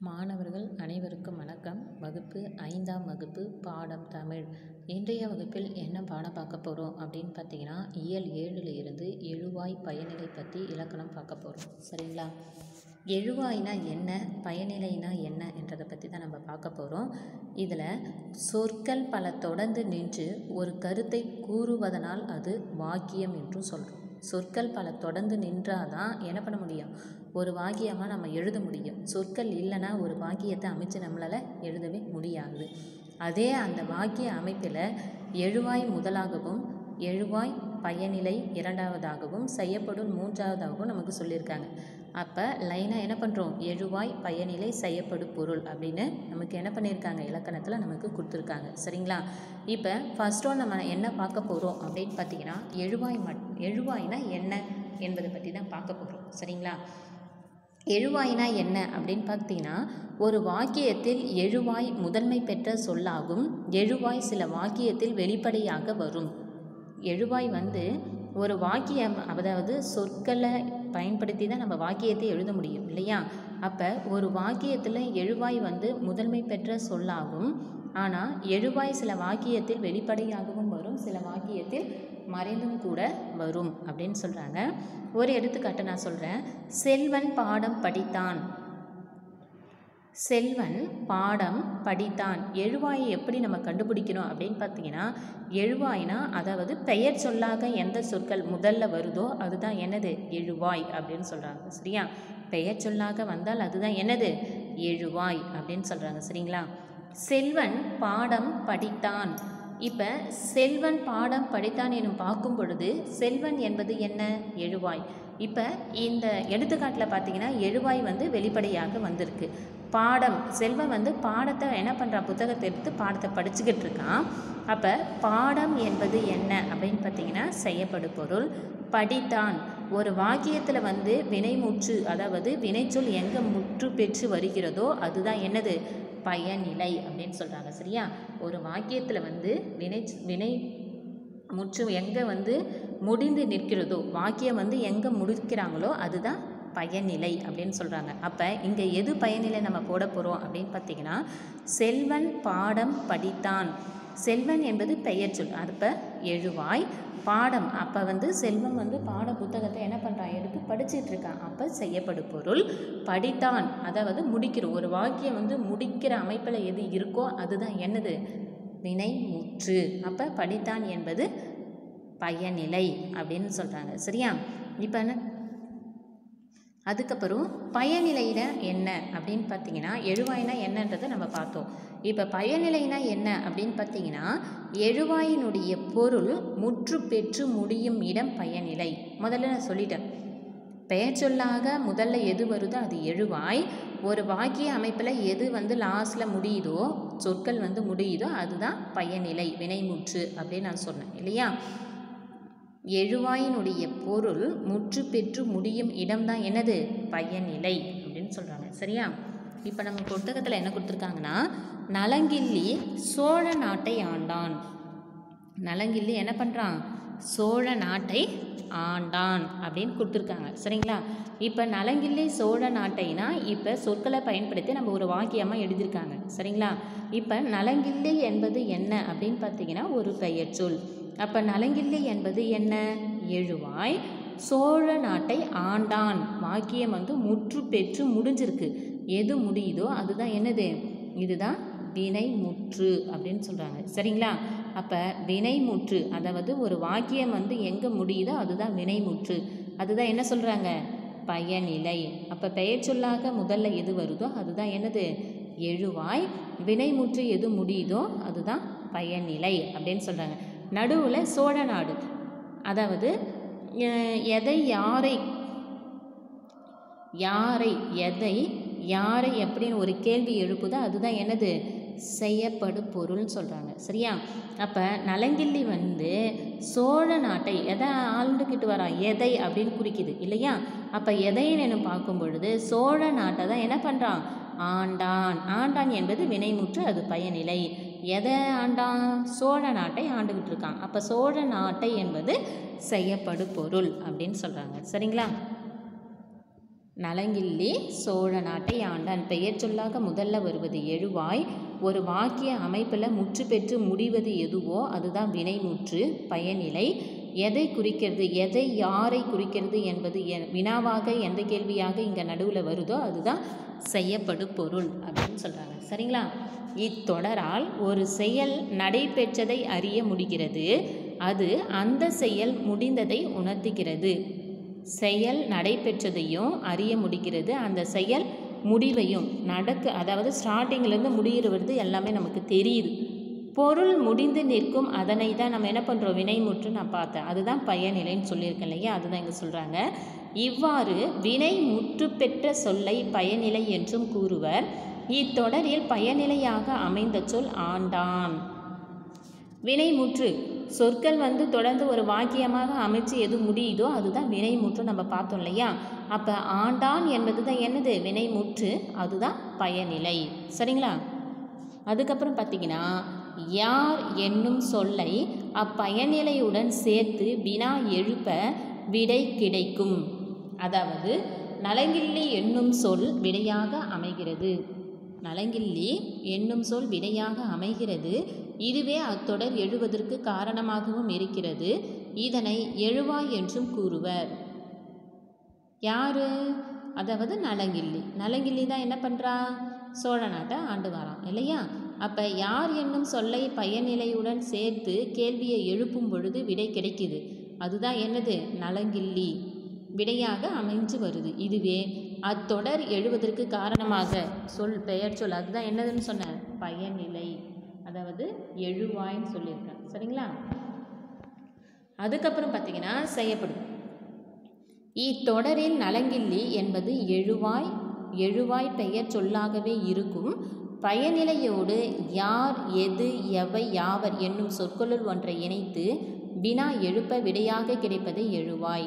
மாணவர்கள் அனைவருக்கும் வணக்கம் வகுப்பு ஐந்தாம் வகுப்பு பாடம் தமிழ் இன்றைய வகுப்பில் என்ன பாடம் பார்க்க போகிறோம் அப்படின்னு பார்த்தீங்கன்னா இயல் ஏழில் இருந்து எழுவாய் பயனிலை பற்றி இலக்கணம் பார்க்க போகிறோம் சரிங்களா எழுவாய்னா என்ன பயனிலைனா என்ன என்றதை பற்றி தான் நம்ம பார்க்க போகிறோம் இதில் சொற்கள் பல தொடர்ந்து நின்று ஒரு கருத்தை கூறுவதனால் அது வாக்கியம் என்றும் சொல்கிறோம் சொற்கள் பல தொடர்ந்து நின்றாதான் என்ன பண்ண முடியும் ஒரு வாக்கியமாக நம்ம எழுத முடியும் சொற்கள் இல்லைன்னா ஒரு வாக்கியத்தை அமைச்சு நம்மளால் எழுதவே முடியாது அதே அந்த வாக்கிய அமைப்பில் எழுவாய் முதலாகவும் எழுவாய் பயனிலை இரண்டாவதாகவும் செய்யப்படும் மூன்றாவதாகவும் நமக்கு சொல்லியிருக்காங்க அப்போ லைனாக என்ன பண்ணுறோம் எழுவாய் பயனிலை செய்யப்படும் பொருள் அப்படின்னு நமக்கு என்ன பண்ணியிருக்காங்க இலக்கணத்தில் நமக்கு கொடுத்துருக்காங்க சரிங்களா இப்போ ஃபர்ஸ்ட் ஒன் நம்ம என்ன பார்க்க போகிறோம் அப்படின்னு பார்த்தீங்கன்னா எழுவாய் மட் எழுவாய்னா என்ன என்பதை பற்றி தான் பார்க்க போகிறோம் சரிங்களா எழுவாய்னா என்ன அப்படின்னு பார்த்தீங்கன்னா ஒரு வாக்கியத்தில் எழுவாய் முதன்மை பெற்ற சொல்லாகும் எழுவாய் சில வாக்கியத்தில் வெளிப்படையாக வரும் எழுவாய் வந்து ஒரு வாக்கியம் அதாவது சொற்களை பயன்படுத்தி தான் நம்ம வாக்கியத்தை எழுத முடியும் இல்லையா அப்போ ஒரு வாக்கியத்தில் எழுவாய் வந்து முதன்மை பெற்ற சொல்லாகும் ஆனால் எழுவாய் சில வாக்கியத்தில் வெளிப்படையாகவும் வரும் சில வாக்கியத்தில் மறைந்தும் கூட வரும் அப்படின்னு சொல்கிறாங்க ஒரு எடுத்துக்காட்டு நான் சொல்கிறேன் செல்வன் பாடம் படித்தான் செல்வன் பாடம் படித்தான் எழுவாயை எப்படி நம்ம கண்டுபிடிக்கணும் அப்படின்னு பார்த்தீங்கன்னா எழுவாய்னா அதாவது பெயர் சொல்லாக எந்த சொற்கள் முதல்ல வருதோ அதுதான் என்னது எழுவாய் அப்படின்னு சொல்கிறாங்க சரியா பெயர் சொல்லாக வந்தால் அதுதான் என்னது எழுவாய் அப்படின்னு சொல்கிறாங்க சரிங்களா செல்வன் பாடம் படித்தான் இப்போ செல்வன் பாடம் படித்தான் எனும் பார்க்கும் பொழுது செல்வன் என்பது என்ன எழுவாய் இப்போ இந்த எடுத்துக்காட்டில் பார்த்தீங்கன்னா எழுவாய் வந்து வெளிப்படையாக வந்திருக்கு பாடம் செல்வன் வந்து பாடத்தை என்ன பண்ணுறான் புத்தகத்தை எடுத்து பாடத்தை படிச்சுக்கிட்டு இருக்கான் அப்போ பாடம் என்பது என்ன அப்படின்னு பார்த்தீங்கன்னா செய்யப்படு பொருள் படித்தான் ஒரு வாக்கியத்தில் வந்து வினைமுற்று அதாவது வினைச்சொல் எங்கே முற்று பெற்று வருகிறதோ அதுதான் என்னது பயனிலை அப்படின்னு சொல்கிறாங்க சரியா ஒரு வாக்கியத்தில் வந்து வினை வினை முற்று எங்கே வந்து முடிந்து நிற்கிறதோ வாக்கியம் வந்து எங்கே முடிக்கிறாங்களோ அதுதான் பயனிலை அப்படின்னு சொல்கிறாங்க அப்போ இங்கே எது பயனிலை நம்ம போட போகிறோம் அப்படின்னு பார்த்தீங்கன்னா செல்வன் பாடம் படித்தான் செல்வன் என்பது பெயர் சொல் அப்போ எழுவாய் பாடம் அப்போ வந்து செல்வம் வந்து பாட புத்தகத்தை என்ன பண்ணுறான் எடுத்து படிச்சுட்டு இருக்கான் அப்போ செய்யப்படு பொருள் படித்தான் அதாவது முடிக்கிறோம் ஒரு வாக்கியம் வந்து முடிக்கிற அமைப்பில் எது இருக்கோ அதுதான் என்னது வினை முற்று அப்போ படித்தான் என்பது பயனிலை அப்படின்னு சொல்கிறாங்க சரியா இப்போ என்ன அதுக்கப்புறம் பயனிலைனா என்ன அப்படின்னு பார்த்தீங்கன்னா எழுவாய்னா என்னன்றதை நம்ம பார்த்தோம் இப்போ பயனிலைனா என்ன அப்படின்னு பார்த்தீங்கன்னா எழுவாயினுடைய பொருள் முற்று பெற்று முடியும் இடம் பயனிலை முதல்ல நான் சொல்லிட்டேன் பெயர் சொல்லாக முதல்ல எது வருதோ அது எழுவாய் ஒரு வாக்கிய அமைப்பில் எது வந்து லாஸ்ட்டில் முடியுதோ சொற்கள் வந்து முடியுதோ அதுதான் பயனிலை வினைமுற்று அப்படின்னு நான் சொன்னேன் இல்லையா எழுவாயினுடைய பொருள் முற்று பெற்று முடியும் இடம்தான் என்னது பயனிலை அப்படின்னு சொல்கிறாங்க சரியா இப்போ நம்ம புத்தகத்தில் என்ன கொடுத்துருக்காங்கன்னா நலங்கிள்ளி சோழ நாட்டை ஆண்டான் நலங்கிள்ளி என்ன பண்ணுறான் சோழ நாட்டை ஆண்டான் அப்படின்னு கொடுத்துருக்காங்க சரிங்களா இப்போ நலங்கிள்ளி சோழ நாட்டைனா இப்போ சொற்களை பயன்படுத்தி நம்ம ஒரு வாக்கியமாக எழுதியிருக்காங்க சரிங்களா இப்போ நலங்கிள்ளி என்பது என்ன அப்படின்னு பார்த்தீங்கன்னா ஒரு பெயர் சொல் அப்போ நலங்கிள்ளி என்பது என்ன எழுவாய் சோழ நாட்டை ஆண்டான் வாக்கியம் வந்து முற்று பெற்று முடிஞ்சிருக்கு எது முடியுதோ அதுதான் என்னது இதுதான் வினை முற்று அப்படின்னு சொல்கிறாங்க சரிங்களா அப்போ வினைமுற்று அதாவது ஒரு வாக்கியம் வந்து எங்கே முடியுதோ அதுதான் வினைமுற்று அதுதான் என்ன சொல்கிறாங்க பயனிலை அப்போ பெயர் சொல்லாக முதல்ல எது வருதோ அதுதான் என்னது எழுவாய் வினைமுற்று எது முடியுதோ அதுதான் பயனிலை அப்படின்னு சொல்கிறாங்க நடுவில் சோழ நாடு அதாவது எதை யாரை யாரை எதை யாரை அப்படின்னு ஒரு கேள்வி எழுப்புதோ அதுதான் என்னது செய்யப்படு பொருள்னு சொல்கிறாங்க சரியா அப்போ நலங்கிள்ளி வந்து சோழ நாட்டை எதை ஆண்டுக்கிட்டு வரா எதை அப்படின்னு குறிக்குது இல்லையா அப்போ எதைன்னு பார்க்கும் பொழுது சோழ நாட்டை தான் என்ன பண்ணுறான் ஆண்டான் ஆண்டான் என்பது வினைமுற்று அது பயனிலை எதை ஆண்டான் சோழ நாட்டை ஆண்டுக்கிட்டு இருக்கான் அப்போ சோழ நாட்டை என்பது செய்யப்படு பொருள் அப்படின்னு சொல்கிறாங்க சரிங்களா நலங்கிள்ளி சோழ நாட்டை ஆண்டான் பெயர் சொல்லாக முதல்ல வருவது எழுவாய் ஒரு வாக்கிய அமைப்பில் முற்று பெற்று முடிவது எதுவோ அதுதான் வினைமுற்று பயனிலை எதை குறிக்கிறது எதை யாரை குறிக்கிறது என்பது எ- வினாவாக எந்த கேள்வியாக இங்கே நடுவில் வருதோ அதுதான் செய்யப்படு பொருள் அப்படின்னு சொல்கிறாங்க சரிங்களா இத்தொடரால் ஒரு செயல் நடைபெற்றதை அறிய முடிகிறது அது அந்த செயல் முடிந்ததை உணர்த்துகிறது செயல் நடைபெற்றதையும் அறிய முடிகிறது அந்த செயல் முடிவையும் நடக்கு அதாவது ஸ்டார்டிங்லேருந்து முடிகிற வருது எல்லாமே நமக்கு தெரியுது பொருள் முடிந்து நிற்கும் அதனை தான் நம்ம என்ன பண்ணுறோம் வினைமுற்று நான் பார்த்தேன் அதுதான் பயனிலைன்னு சொல்லியிருக்கேன் இல்லையா அதுதான் இங்கே சொல்கிறாங்க இவ்வாறு வினை முற்று பெற்ற சொல்லை பயனிலை என்றும் கூறுவர் இத்தொடரில் பயனிலையாக அமைந்த சொல் ஆண்டான் வினைமுற்று சொற்கள் வந்து தொடர்ந்து ஒரு வாக்கியமாக அமைச்சு எது முடியுதோ அதுதான் வினைமுற்று நம்ம பார்த்தோம் இல்லையா அப்போ ஆண்டான் என்பது தான் என்னது வினைமுற்று அதுதான் பயனிலை சரிங்களா அதுக்கப்புறம் பார்த்தீங்கன்னா யார் என்னும் சொல்லை அப்பயனிலையுடன் சேர்த்து வினா எழுப்ப விடை கிடைக்கும் அதாவது நலங்கிள்ளி என்னும் சொல் விடையாக அமைகிறது நலங்கிள்ளி என்னும் சொல் விடையாக அமைகிறது இதுவே அத்தொடர் எழுவதற்கு காரணமாகவும் இருக்கிறது இதனை எழுவாய் என்றும் கூறுவர் யாரு அதாவது நலங்கிள்ளி நலங்கிள்ளி தான் என்ன பண்ணுறா சோழ நாட்டை ஆண்டு வரான் இல்லையா அப்போ யார் என்னும் சொல்லை பயனிலையுடன் சேர்த்து கேள்வியை எழுப்பும் பொழுது விடை கிடைக்குது அதுதான் என்னது நலங்கிள்ளி விடையாக அமைஞ்சு வருது இதுவே அத்தொடர் எழுவதற்கு காரணமாக சொல் பெயர் சொல் அதுதான் என்னதுன்னு சொன்னேன் பயனிலை அதாவது எழுவாய்ன்னு சொல்லியிருக்கேன் சரிங்களா அதுக்கப்புறம் பார்த்தீங்கன்னா செய்யப்படும் இத்தொடரில் நலங்கிள்ளி என்பது எழுவாய் எழுவாய் பெயர் சொல்லாகவே இருக்கும் பயனிலையோடு யார் எது எவை யாவர் என்னும் சொற்களுள் ஒன்றை இணைத்து வினா எழுப்ப விடையாக கிடைப்பது எழுவாய்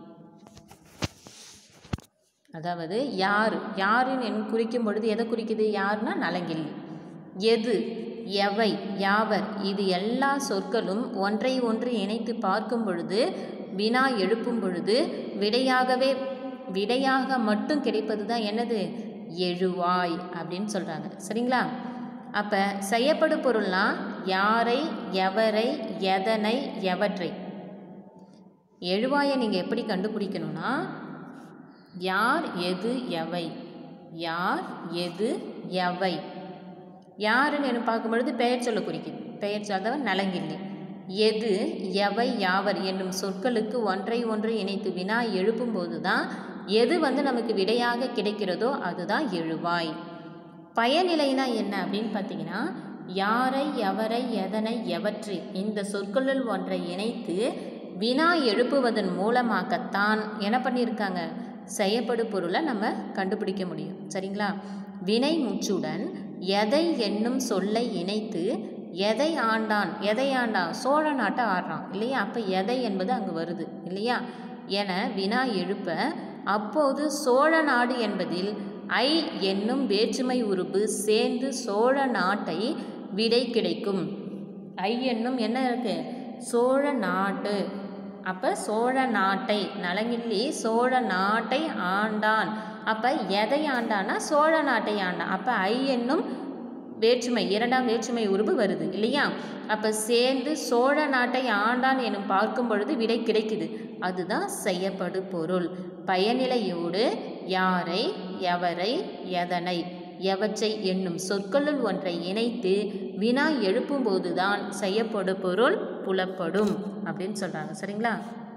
அதாவது யார் யாருன்னு என் குறிக்கும் பொழுது எதை குறிக்குது யாருன்னா நலங்கிள்ளி எது எவை யாவர் இது எல்லா சொற்களும் ஒன்றை ஒன்று இணைத்து பார்க்கும் பொழுது வினா எழுப்பும் பொழுது விடையாகவே விடையாக மட்டும் கிடைப்பது தான் என்னது எழுவாய் அப்படின்னு சொல்கிறாங்க சரிங்களா அப்போ செய்யப்படு பொருள்னா யாரை எவரை எதனை எவற்றை எழுவாயை நீங்கள் எப்படி கண்டுபிடிக்கணும்னா யார் எது எவை யார் எது எவை யாருன்னு எனக்கு பார்க்கும்பொழுது பெயர் சொல்ல குறிக்குது பெயர் சொல்லாதவன் நலங்கிள்ளி எது எவை யாவர் என்னும் சொற்களுக்கு ஒன்றை ஒன்று இணைத்து வினா எழுப்பும்போது தான் எது வந்து நமக்கு விடையாக கிடைக்கிறதோ அதுதான் எழுவாய் பயனிலைனா என்ன அப்படின்னு பார்த்தீங்கன்னா யாரை எவரை எதனை எவற்றை இந்த சொற்களுள் ஒன்றை இணைத்து வினா எழுப்புவதன் மூலமாகத்தான் என்ன பண்ணியிருக்காங்க செய்யப்படு பொருளை நம்ம கண்டுபிடிக்க முடியும் சரிங்களா வினை முச்சுடன் எதை என்னும் சொல்லை இணைத்து எதை ஆண்டான் எதை ஆண்டான் சோழ நாட்டை ஆடுறான் இல்லையா அப்போ எதை என்பது அங்கே வருது இல்லையா என வினா எழுப்ப அப்போது சோழ நாடு என்பதில் ஐ என்னும் வேற்றுமை உருபு சேர்ந்து சோழ நாட்டை விடை கிடைக்கும் ஐ என்னும் என்ன இருக்கு சோழ நாடு அப்போ சோழ நாட்டை நலங்கிள்ளி சோழ நாட்டை ஆண்டான் அப்போ எதை ஆண்டான்னா சோழ நாட்டை ஆண்டான் அப்போ ஐ என்னும் வேற்றுமை இரண்டாம் வேற்றுமை உருவு வருது இல்லையா அப்போ சேர்ந்து சோழ நாட்டை ஆண்டான் எனும் பார்க்கும் பொழுது விடை கிடைக்குது அதுதான் செய்யப்படு பொருள் பயனிலையோடு யாரை எவரை எதனை எவற்றை என்னும் சொற்களுள் ஒன்றை இணைத்து வினா எழுப்பும்போது தான் செய்யப்படு பொருள் புலப்படும் அப்படின்னு சொல்கிறாங்க சரிங்களா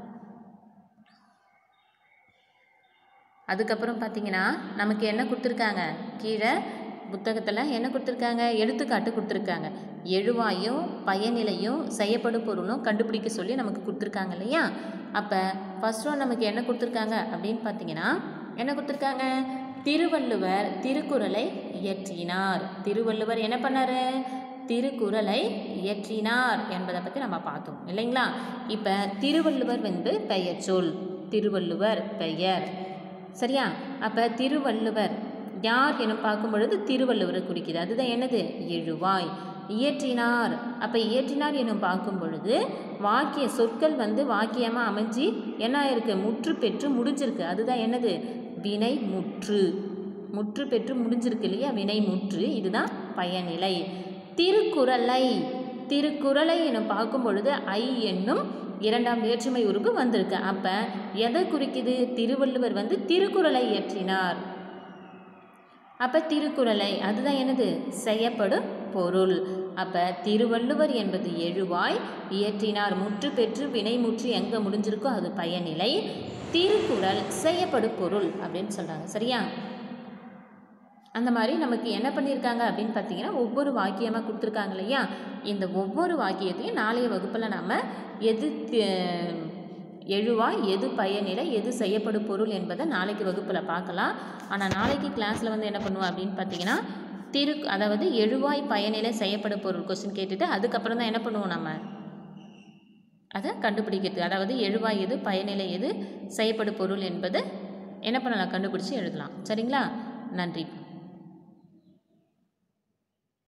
அதுக்கப்புறம் பார்த்தீங்கன்னா நமக்கு என்ன கொடுத்துருக்காங்க கீழே புத்தகத்தில் என்ன கொடுத்துருக்காங்க எடுத்துக்காட்டு கொடுத்துருக்காங்க எழுவாயும் பயனிலையும் செய்யப்படும் பொருளும் கண்டுபிடிக்க சொல்லி நமக்கு கொடுத்துருக்காங்க இல்லையா அப்போ ஃபர்ஸ்ட் ஒன் நமக்கு என்ன கொடுத்துருக்காங்க அப்படின்னு பார்த்தீங்கன்னா என்ன கொடுத்துருக்காங்க திருவள்ளுவர் திருக்குறளை இயற்றினார் திருவள்ளுவர் என்ன பண்ணாரு திருக்குறளை இயற்றினார் என்பதை பற்றி நம்ம பார்த்தோம் இல்லைங்களா இப்போ திருவள்ளுவர் வந்து பெயர் சொல் திருவள்ளுவர் பெயர் சரியா அப்போ திருவள்ளுவர் யார் என பார்க்கும் பொழுது திருவள்ளுவரை குறிக்குது அதுதான் என்னது எழுவாய் இயற்றினார் அப்போ இயற்றினார் எனும் பார்க்கும் பொழுது வாக்கிய சொற்கள் வந்து வாக்கியமாக அமைஞ்சு என்ன இருக்கு முற்று பெற்று முடிஞ்சிருக்கு அதுதான் என்னது வினை முற்று முற்று பெற்று முடிஞ்சிருக்கு இல்லையா வினை முற்று இதுதான் பயனிலை திருக்குறளை திருக்குறளை என பார்க்கும் பொழுது ஐ என்னும் இரண்டாம் வேற்றுமை உறுப்பு வந்திருக்கு அப்போ எதை குறிக்குது திருவள்ளுவர் வந்து திருக்குறளை இயற்றினார் அப்போ திருக்குறளை அதுதான் என்னது செய்யப்படும் பொருள் அப்போ திருவள்ளுவர் என்பது எழுவாய் இயற்றினார் முற்று பெற்று வினை முற்று எங்கே முடிஞ்சிருக்கோ அது பயனிலை திருக்குறள் செய்யப்படும் பொருள் அப்படின்னு சொல்கிறாங்க சரியா அந்த மாதிரி நமக்கு என்ன பண்ணியிருக்காங்க அப்படின்னு பார்த்தீங்கன்னா ஒவ்வொரு வாக்கியமாக கொடுத்துருக்காங்க இல்லையா இந்த ஒவ்வொரு வாக்கியத்தையும் நாளைய வகுப்பில் நாம் எது தி- எழுவாய் எது பயனிலை எது செய்யப்படும் பொருள் என்பதை நாளைக்கு வகுப்பில் பார்க்கலாம் ஆனால் நாளைக்கு கிளாஸில் வந்து என்ன பண்ணுவோம் அப்படின்னு பார்த்தீங்கன்னா திரு அதாவது எழுவாய் பயனிலை செய்யப்படும் பொருள் கொஸ்டின் கேட்டுட்டு அதுக்கப்புறம் தான் என்ன பண்ணுவோம் நம்ம அதை கண்டுபிடிக்கிறது அதாவது எழுவாய் எது பயனிலை எது செய்யப்படும் பொருள் என்பதை என்ன பண்ணலாம் கண்டுபிடிச்சி எழுதலாம் சரிங்களா நன்றி